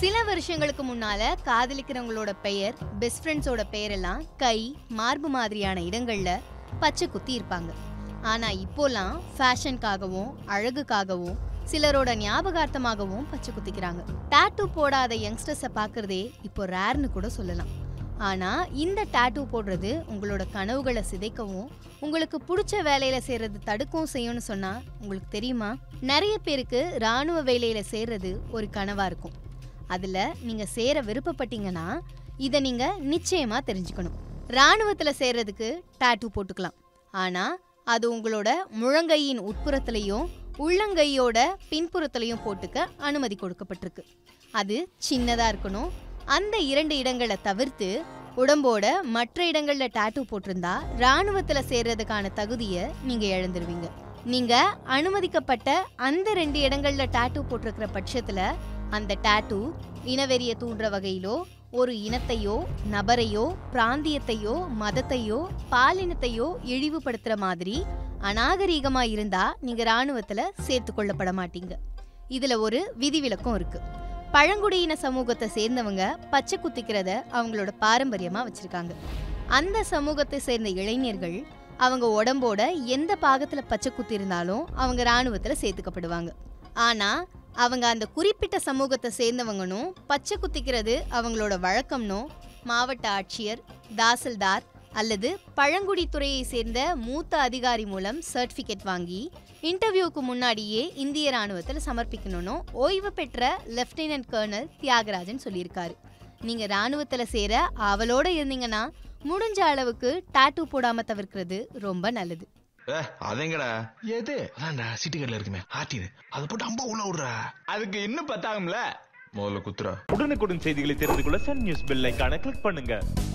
சில வருஷங்களுக்கு முன்னால காதலிக்கிறவங்களோட பெயர் பெஸ்ட் ஃப்ரெண்ட்ஸோட பெயரெல்லாம் கை மார்பு மாதிரியான இடங்கள்ல பச்சை குத்தி இருப்பாங்க ஆனா இப்போலாம் ஃபேஷனுக்காகவும் அழகுக்காகவும் சிலரோட ஞாபகார்த்தமாகவும் பச்சை குத்திக்கிறாங்க டாட்டூ போடாத யங்ஸ்டர்ஸை பார்க்கறதே இப்போ ரேர்னு கூட சொல்லலாம் ஆனா இந்த டாட்டூ போடுறது உங்களோட கனவுகளை சிதைக்கவும் உங்களுக்கு பிடிச்ச வேலையில சேர்றது தடுக்கவும் செய்யும்னு சொன்னா உங்களுக்கு தெரியுமா நிறைய பேருக்கு ராணுவ வேலையில சேர்றது ஒரு கனவா இருக்கும் அதுல நீங்க சேர விருப்பப்பட்டீங்கன்னா இதை நீங்க நிச்சயமா தெரிஞ்சுக்கணும் ராணுவத்துல சேர்றதுக்கு டாட்டூ போட்டுக்கலாம் ஆனா அது உங்களோட முழங்கையின் உட்புறத்திலையும் உள்ளங்கையோட பின்புறத்திலையும் போட்டுக்க அனுமதி கொடுக்கப்பட்டிருக்கு அது சின்னதா இருக்கணும் அந்த இரண்டு இடங்களை தவிர்த்து உடம்போட மற்ற இடங்கள்ல டாட்டூ போட்டிருந்தா ராணுவத்துல சேர்றதுக்கான தகுதியை நீங்க இழந்துருவீங்க நீங்க அனுமதிக்கப்பட்ட அந்த ரெண்டு இடங்கள்ல டாட்டூ போட்டிருக்கிற பட்சத்துல அந்த டாட்டூ இனவெறிய தூண்டுற வகையிலோ ஒரு இனத்தையோ நபரையோ பிராந்தியத்தையோ மதத்தையோ பாலினத்தையோ இழிவுபடுத்துற மாதிரி அநாகரீகமா இருந்தா நீங்க ராணுவத்துல சேர்த்து கொள்ளப்பட மாட்டீங்க இதுல ஒரு விதிவிலக்கும் இருக்கு பழங்குடியின சமூகத்தை சேர்ந்தவங்க பச்சை குத்திக்கிறத அவங்களோட பாரம்பரியமா வச்சிருக்காங்க அந்த சமூகத்தை சேர்ந்த இளைஞர்கள் அவங்க உடம்போட எந்த பாகத்துல பச்சை குத்தி இருந்தாலும் அவங்க ராணுவத்துல சேர்த்துக்கப்படுவாங்க ஆனா அவங்க அந்த குறிப்பிட்ட சமூகத்தை சேர்ந்தவங்கனும் பச்சை குத்திக்கிறது அவங்களோட வழக்கம்னும் மாவட்ட ஆட்சியர் தாசில்தார் அல்லது பழங்குடி துறையை சேர்ந்த மூத்த அதிகாரி மூலம் சர்டிஃபிகேட் வாங்கி இன்டர்வியூக்கு முன்னாடியே இந்திய ராணுவத்தில் சமர்ப்பிக்கணும்னு ஓய்வு பெற்ற லெப்டினன்ட் கர்னல் தியாகராஜன் சொல்லியிருக்காரு நீங்க ராணுவத்துல சேர ஆவலோட இருந்தீங்கன்னா முடிஞ்ச அளவுக்கு டாட்டூ போடாம தவிர்க்கிறது ரொம்ப நல்லது ஏ அதெங்கடா எது அதான்டா சிட்டிகள்ல இருக்குமே ஆர்டின்னு அதை போட்டு அம்பா உள்ள விடுறா அதுக்கு இன்னும் பத்தாகும்ல முதல்ல குத்துறா உடனுக்குடன் செய்திகளை தெரிந்து கொள்ள சன் நியூஸ் பெல் ஐகானை கிளிக் பண்ணுங்க